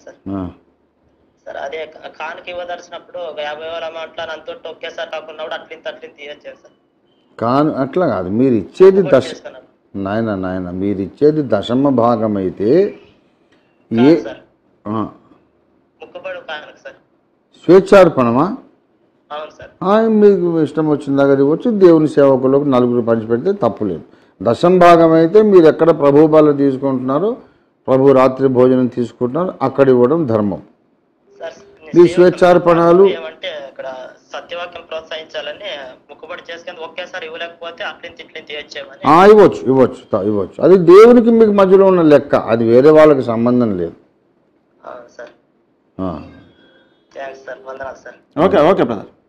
Sir ఆ. Sir అదే కా- కానుక ఇవ్వదలిసినప్పుడు ఒక యాభై వేల అమౌంట్ అంత ఒకేసారి కాకుండా కూడా అట్లింత అట్లింత ఇవ్వచ్చు సార్ కాను అట్లా కాదు మీరు ఇచ్చేది దశ చేసుకున్నాను నాయన నాయన మీరు ఇచ్చేది దశమ భాగం అయితే ఏ కాదు సార్ ఆ. ముక్కుబడి కానుక సార్ స్వేచ్ఛార్పణమా అవును సార్ ఆ, మీకు ఇష్టం వచ్చిన దగ్గర ఇవ్వచ్చు దేవుని సేవకులకు నలుగురు పంచిపెడితే తప్పు లేదు దశం భాగం అయితే మీరు ఎక్కడ ప్రభు బల తీసుకుంటున్నారో ప్రభు రాత్రి భోజనం తీసుకుంటున్నారో అక్కడ ఇవ్వడం ధర్మం సార్ మీ స్వేచ్ఛార్పణాలు ఏమంటే ఇక్కడ సత్యవాక్యం ప్రోత్సహించాలని ముక్కుబడి చేసుకుని ఒకేసారి ఇవ్వలేకపోతే అట్లింత ఇట్లింత ఇవ్వచ్చేమని ఆ, ఇవ్వచ్చు ఇవ్వచ్చు త- ఇవ్వచ్చు అది దేవునికి మీకు మధ్యలో ఉన్న లెక్క అది వేరే వాళ్ళకి సంబంధం లేదు అవును సార్ ఆ. థ్యాంక్స్ సార్ వందనాలు సార్ ఓకే ఓకే బ్రదర్